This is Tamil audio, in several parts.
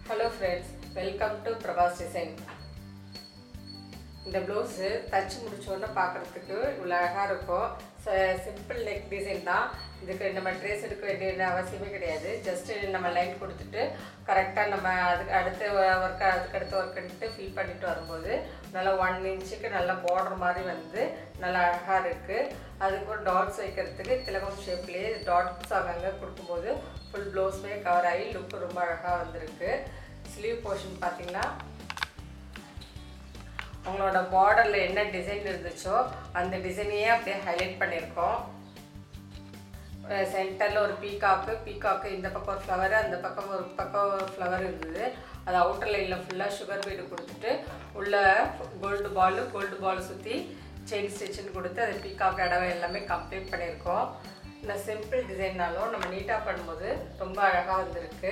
hello friends welcome to Prabhas design இந்த ப்ளவுஸு தச்சு முடிச்சோடனே பார்க்குறதுக்கு இவ்வளோ அழகாக இருக்கும் சிம்பிள் நெக் டிசைன் தான் இதுக்கு நம்ம ட்ரெஸ் எடுக்க வேண்டிய அவசியமே கிடையாது ஜஸ்ட்டு நம்ம லைன் கொடுத்துட்டு கரெக்டாக நம்ம அதுக்கு அடுத்த ஒர்க் அதுக்கு அடுத்த ஒர்க்குன்ட்டு ஃபில் பண்ணிட்டு வரும்போது நல்லா ஒன் இன்ச்சுக்கு நல்லா பார்டர் மாதிரி வந்து நல்லா அழகாக இருக்குது அதுக்கப்புறம் டாட்ஸ் வைக்கிறதுக்கு திலகம் ஷேப்லேயே டாட்ஸ் அங்கங்கே கொடுக்கும்போது ஃபுல் ப்ளவுஸுமே கவர் ஆகி லுக் ரொம்ப அழகாக வந்திருக்கு ஸ்லீவ் போர்ஷன் பார்த்தீங்கன்னா உங்களோட பார்டரில் என்ன டிசைன் இருந்துச்சோ அந்த டிசைனையே அப்படியே ஹைலைட் பண்ணியிருக்கோம் சென்டரில் ஒரு பீகாக்கு பீகாக்கு இந்த பக்கம் ஒரு ஃப்ளவர் அந்த பக்கம் ஒரு பக்கம் ஒரு ஃப்ளவர் இருந்தது அது அவுட்டர் லைனில் ஃபுல்லாக சுகர் பீடு கொடுத்துட்டு உள்ள கோல்டு பால் கோல்டு பால் சுற்றி செயின் ஸ்டிச்சுன்னு கொடுத்து அது பீகாக் இடவை எல்லாமே கம்ப்ளீட் பண்ணியிருக்கோம் இந்த சிம்பிள் டிசைன்னாலும் நம்ம நீட்டாக பண்ணும்போது ரொம்ப அழகாக வந்திருக்கு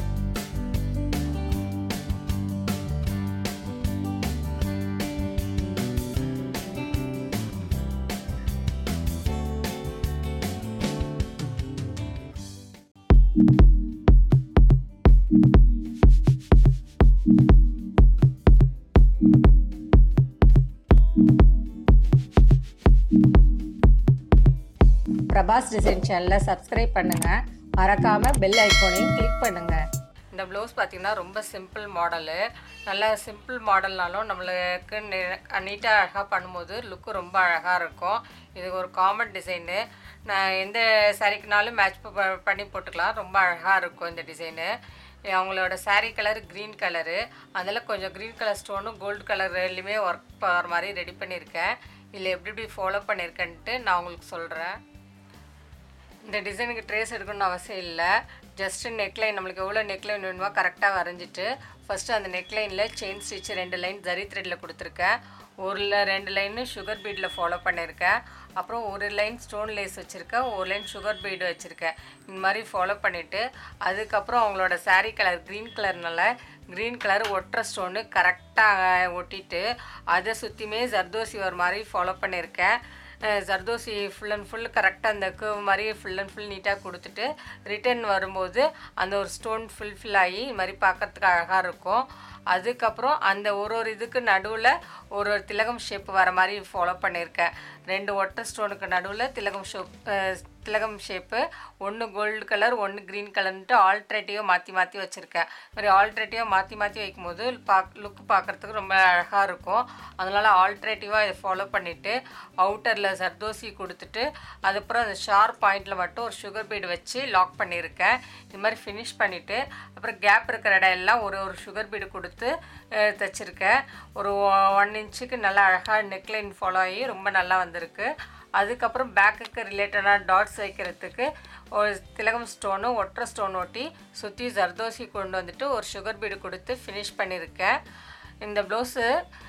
பிரபாஸ் டிசைன் சேனலை சப்ஸ்கிரைப் பண்ணுங்கள் மறக்காமல் பெல் ஐக்கோனையும் கிளிக் பண்ணுங்கள் இந்த ப்ளவுஸ் பார்த்திங்கன்னா ரொம்ப சிம்பிள் மாடலு நல்லா சிம்பிள் மாடல்னாலும் நம்மளுக்கு நீட்டாக அழகாக பண்ணும்போது லுக்கு ரொம்ப அழகாக இருக்கும் இது ஒரு காமன் டிசைனு நான் எந்த சாரிக்குனாலும் மேட்ச் பண்ணி போட்டுக்கலாம் ரொம்ப அழகாக இருக்கும் இந்த டிசைனு அவங்களோட saree கலர் க்ரீன் கலரு அதில் கொஞ்சம் க்ரீன் கலர் ஸ்டோனும் கோல்டு கலர்லையுமே ஒர்க் போகிற மாதிரி ரெடி பண்ணியிருக்கேன் இதில் எப்படி எப்படி ஃபாலோ பண்ணியிருக்கேன்ட்டு நான் உங்களுக்கு சொல்கிறேன் இந்த டிசைனுக்கு ட்ரேஸ் எடுக்கணும்னு அவசியம் இல்லை ஜஸ்ட்டு நெக்லைன் நம்மளுக்கு எவ்வளோ நெக்லைன் வேணுமோ கரெக்டாக வரைஞ்சிட்டு ஃபஸ்ட்டு அந்த நெக்லைனில் செயின் ஸ்டிச் ரெண்டு லைன் ஜரி த்ரெட்டில் கொடுத்துருக்கேன் ஒரு ல- ரெண்டு லைனு சுகர் பீடில் ஃபாலோ பண்ணியிருக்கேன் அப்புறம் ஒரு லைன் ஸ்டோன் லேஸ் வச்சுருக்கேன் ஒரு லைன் சுகர் பீடு வச்சுருக்கேன் இந்த மாதிரி ஃபாலோ பண்ணிவிட்டு அதுக்கப்புறம் அவங்களோட saree கலர் க்ரீன் கலர்னால க்ரீன் கலர் ஒட்டுற ஸ்டோனு கரெக்டாக ஒட்டிட்டு அதை சுற்றியுமே ஜர்தோசி ஒரு மாதிரி ஃபாலோ பண்ணியிருக்கேன் அஹ் ஜர்தோசி ஃபுல் அண்ட் ஃபுல் கரெக்டாக அந்த curve மாதிரி ஃபுல் அண்ட் ஃபுல் நீட்டாக கொடுத்துட்டு ரிட்டர்ன் வரும்போது அந்த ஒரு ஸ்டோன் ஃபுல் ஃபில் ஆகி இது மாதிரி பார்க்கறதுக்கு அழகாக இருக்கும் அதுக்கப்புறம் அந்த ஒரு ஒரு இதுக்கு நடுவில் ஒரு ஒரு திலகம் ஷேப் வர மாதிரி ஃபாலோ பண்ணியிருக்கேன் ரெண்டு ஒட்டை ஸ்டோனுக்கு நடுவில் திலகம் ஷேப் திலகம் ஷேப்பு ஒன்று கோல்டு கலர் ஒன்று க்ரீன் கலர்ன்ட்டு ஆல்ட்ரேட்டிவாக மாற்றி மாற்றி வச்சுருக்கேன் இது மாதிரி ஆல்ட்ரேட்டிவாக மாற்றி மாற்றி வைக்கும்போது பாக் லுக் பார்க்குறதுக்கு ரொம்ப அழகாக இருக்கும் அதனால் ஆல்ட்ரேட்டிவாக இதை ஃபாலோ பண்ணிவிட்டு அவுட்டரில் சர்தோசி கொடுத்துட்டு அதுக்கப்புறம் அந்த ஷார்ப் பாயிண்டில் மட்டும் ஒரு சுகர் பீடு வச்சு லாக் பண்ணியிருக்கேன் இது மாதிரி ஃபினிஷ் பண்ணிவிட்டு அப்புறம் கேப் இருக்கிற இடம் எல்லாம் ஒரு ஒரு சுகர் பீடு கொடுத்து அஹ், தைச்சிருக்கேன் ஒரு ஒன் இன்ச்சுக்கு நல்லா அழகாக நெக்லைன் ஃபாலோ ஆகி ரொம்ப நல்லா வந்திருக்கு அதுக்கப்புறம் பேக்குக்கு ரிலேட்டடான டாட்ஸ் வைக்கிறதுக்கு ஒரு திலகம் ஸ்டோனு ஒற்றை ஸ்டோன் ஒட்டி சுற்றி ஜர்தோசி கொண்டு வந்துட்டு ஒரு சுகர் பீடு கொடுத்து ஃபினிஷ் பண்ணியிருக்கேன் இந்த ப்ளவுஸு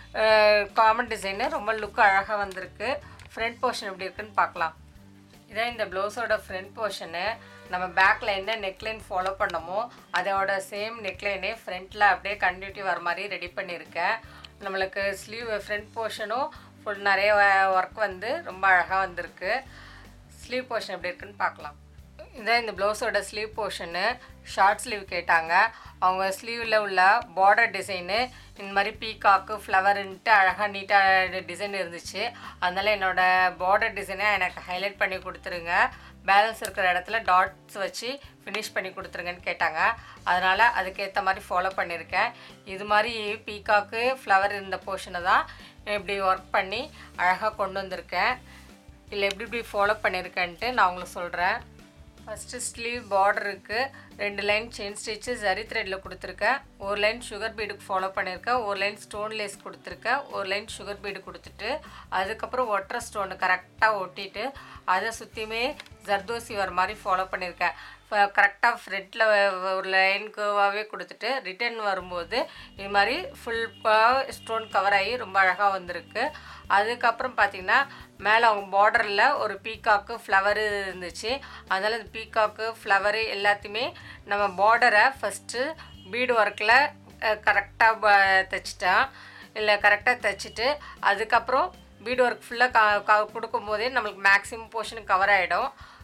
காமன் டிசைனு ரொம்ப லுக் அழகாக வந்திருக்கு ஃப்ரண்ட் போர்ஷன் எப்படி இருக்குன்னு பார்க்கலாம் இதான் இந்த ப்ளவுஸோட ஃப்ரண்ட் போர்ஷனு நம்ம பேக்கில் என்ன நெக்லைன் ஃபாலோ பண்ணமோ அதோட சேம் நெக்லைனே ஃப்ரண்ட்டில் அப்படியே கண்டினியூட்டி வர மாதிரி ரெடி பண்ணியிருக்கேன் நம்மளுக்கு ஸ்லீவ் ஃப்ரண்ட் போர்ஷனும் ஃபுல் நிறைய ஒர்க் வந்து ரொம்ப அழகாக வந்திருக்கு ஸ்லீவ் போர்ஷன் எப்படி இருக்குன்னு பார்க்கலாம் இதான் இந்த ப்ளவுஸோட ஸ்லீவ் போர்ஷனு ஷார்ட் ஸ்லீவ் கேட்டாங்க அவங்க ஸ்லீவில் உள்ள பார்டர் டிசைனு இந்த மாதிரி பீகாக்கு ஃப்ளவருன்ட்டு அழகாக நீட்டாக டிசைன் இருந்துச்சு அதனால் என்னோடய பார்டர் டிசைனை எனக்கு ஹைலைட் பண்ணி கொடுத்துருங்க பேலன்ஸ் இருக்கிற இடத்துல டாட்ஸ் வச்சு ஃபினிஷ் பண்ணி கொடுத்துருங்கன்னு கேட்டாங்க அதனால் அதுக்கேற்ற மாதிரி ஃபாலோ பண்ணியிருக்கேன் இது மாதிரி பீகாக்கு ஃப்ளவர் இருந்த போர்ஷனை தான் இப்படி ஒர்க் பண்ணி அழகாக கொண்டு வந்திருக்கேன் இல்லை எப்படி இப்படி ஃபாலோ பண்ணியிருக்கேன்ட்டு நான் உங்களுக்கு சொல்கிறேன் ஃபஸ்ட்டு ஸ்லீவ் பார்டருக்கு ரெண்டு லைன் செயின் ஸ்டிச்சு ஜரி த்ரெட்டில் கொடுத்துருக்கேன் ஒரு லைன் சுகர் பீடுக்கு ஃபாலோ பண்ணியிருக்கேன் ஒரு லைன் ஸ்டோன் லேஸ் கொடுத்துருக்கேன் ஒரு லைன் சுகர் பீடு கொடுத்துட்டு அதுக்கப்புறம் ஒற்றை ஸ்டோனு கரெக்டாக ஒட்டிட்டு அதை சுற்றியுமே ஜர்தோசி வர மாதிரி ஃபாலோ பண்ணியிருக்கேன் கரெக்டாக ஃப்ரண்ட்டில் ஒரு லைன் கேர்வாகவே கொடுத்துட்டு ரிட்டர்ன் வரும்போது இது மாதிரி ஃபுல் ஸ்டோன் கவர் ஆகி ரொம்ப அழகாக வந்திருக்கு அதுக்கப்புறம் பார்த்திங்கன்னா மேலே அவங்க பார்டரில் ஒரு பீகாக்கு ஃப்ளவரு இருந்துச்சு அதனால் இந்த பீகாக்கு ஃப்ளவரு எல்லாத்தையுமே நம்ம பார்டரை ஃபஸ்ட்டு பீடு ஒர்க்கில் கரெக்டாக தைச்சிட்டேன் இல்லை கரெக்டாக தைச்சிட்டு அதுக்கப்புறம் பீடு ஒர்க் ஃபுல்லாக க க கொடுக்கும்போதே நம்மளுக்கு மேக்ஸிமம் போர்ஷன் கவர் ஆகிடும்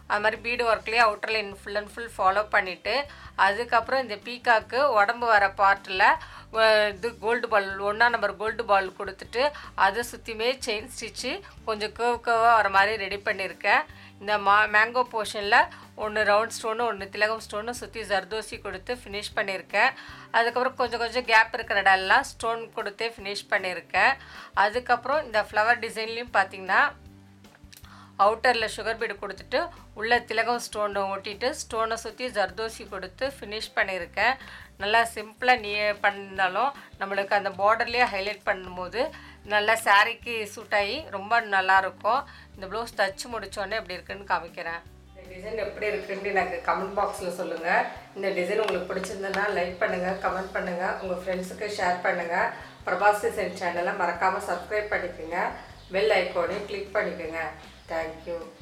அது மாதிரி பீடு ஒர்க்லேயே அவுட்டரில் ஃபுல் அண்ட் ஃபுல் ஃபாலோ பண்ணிவிட்டு அதுக்கப்புறம் இந்த பீகாக்கு உடம்பு வர பார்ட்டில் இது கோல்டு பால் ஒன்றா நம்பர் கோல்டு பால் கொடுத்துட்டு அதை சுற்றியுமே செயின் ஸ்டிச்சு கொஞ்சம் கேவ் கேவாக வர மாதிரி ரெடி பண்ணியிருக்கேன் இந்த மா மேங்கோ போர்ஷனில் ஒன்று ரவுண்ட் ஸ்டோனு ஒன்று திலகம் ஸ்டோனு சுற்றி ஜர்தோசி கொடுத்து ஃபினிஷ் பண்ணியிருக்கேன் அதுக்கப்புறம் கொஞ்சம் கொஞ்சம் கேப் இருக்கிற இடம்லாம் ஸ்டோன் கொடுத்தே ஃபினிஷ் பண்ணியிருக்கேன் அதுக்கப்புறம் இந்த ஃப்ளவர் டிசைன்லேயும் பார்த்தீங்கன்னா அவுட்டரில் சுகர் பீடு கொடுத்துட்டு உள்ளே திலகம் ஸ்டோனை ஒட்டிட்டு ஸ்டோனை சுற்றி ஜர்தோசி கொடுத்து ஃபினிஷ் பண்ணியிருக்கேன் நல்லா சிம்பிளாக நீ பண்ணாலும் நம்மளுக்கு அந்த பார்டர்லேயே ஹைலைட் பண்ணும்போது நல்லா சாரீக்கு சூட் ஆகி ரொம்ப நல்லாயிருக்கும் இந்த ப்ளவுஸ் தச்சு முடித்தோடனே எப்படி இருக்குன்னு காமிக்கிறேன் இந்த டிசைன் எப்படி இருக்குன்ட்டு எனக்கு கமெண்ட் பாக்ஸில் சொல்லுங்கள் இந்த டிசைன் உங்களுக்கு பிடிச்சிருந்ததுன்னா லைக் பண்ணுங்கள் கமெண்ட் பண்ணுங்கள் உங்கள் ஃப்ரெண்ட்ஸுக்கு ஷேர் பண்ணுங்கள் பிரபாஸ் டிசைன் சேனலை மறக்காமல் சப்ஸ்கிரைப் பண்ணிக்கோங்க பெல் ஐக்கோனையும் கிளிக் பண்ணிக்கோங்க தேங்க்யூ